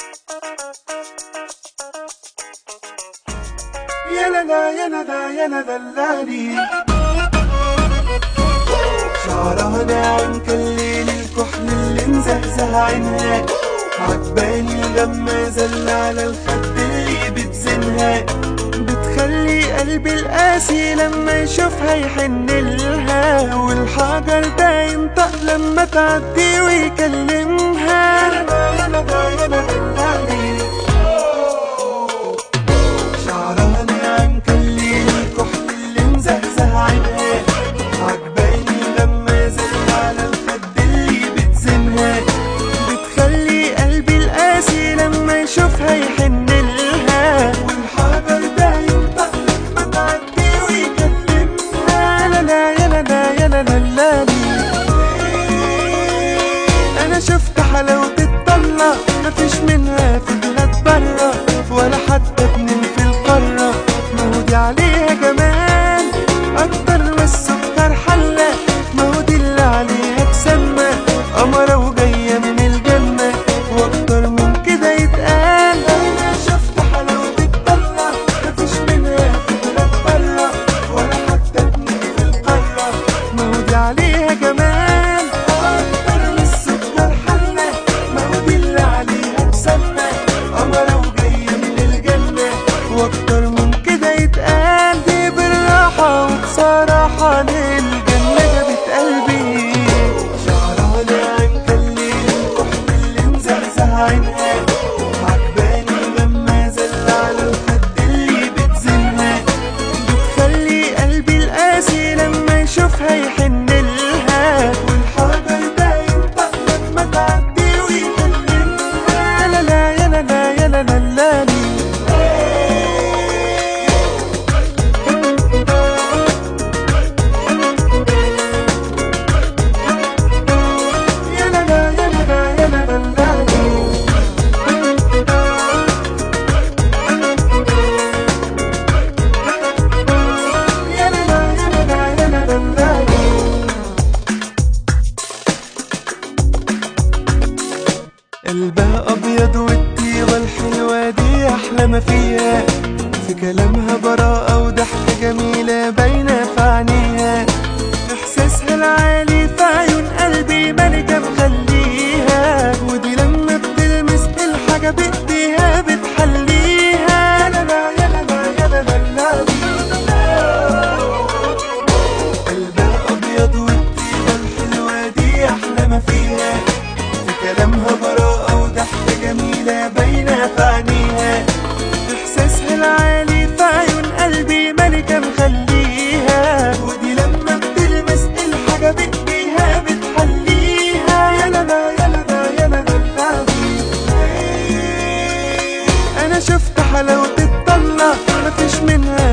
يا لا يا لا يا دلالي شعرها ناعم كالليل الكحل اللي مزهزه عينها عجباني الغمازة اللي على الخد اللي بتزنها بتخلي قلبي القاسي لما يشوفها يحن لها والحجر ده ينطق لما تعدي ويكلمها يا ندى يا ندى دلالي شعرها ناعم كالليل الكحل اللي مزهزه عينها عجباني الغمازة اللي على الخد اللي بتزنها بتخلي قلبي القاسي لما يشوفها يحن لها والحجر ده ينطق لما تعدي ويكلمها لا لا يا لا لا يا لا لا لا انا شفت حلاوة الطلة مفيش منها في بلاد برا ولا حتى اتنين في القارة مهودي عليها جمال اكتر من السكر حلة مهودي اللي عليها تسمى قمرة وجاية من الجنة واكتر من كده يتقال انا شفت حلاوة الطلة مفيش منها في بلاد برا ولا حتى اتنين في القارة مهودي عليها جمال اكتر من السكر حلة مهودي اللي عليها تسمى قمرة وجاية من الجنة واكتر من كده يتقال دي بالراحة وبصراحة للجنة جابت قلبي شعرها ناعم كالليل الكحل اللي مزهزه عينها عجباني الغمازة اللي على الخد اللي بتزنها بتخلي قلبي القاسي لما يشوفها يحن لها والحجر ده ينطق لما تعدي ويكلمها لا لا يا لا لا يا لا لا لا لي يا لا لا يا لا لا يا لا لا لا لي يا لا لا يا لا لا يا لا لا لا لي قلبها ابيض والطيبة الحلوة دي احلى ما فيها في كلامها براءة وضحكة جميلة باينة في عينيها احساسها العالي في عيون قلبي ملكة مخليها ودي لما بتلمس الحاجة بايديها بتحليها لا لا يا لا لا يا لا لا لا قلبها ابيض والطيبة الحلوة دي احلى ما فيها في كلامها براءة وضحكة جميلة باينة في عينيها إحساسها العالي في عيون قلبي ملكة مخليها ودي لما بتلمس الحاجة بإيديها بتحليها يا لا لا يا لا لا يا لا لا لا أنا شفت حلاوة الطلة مفيش منها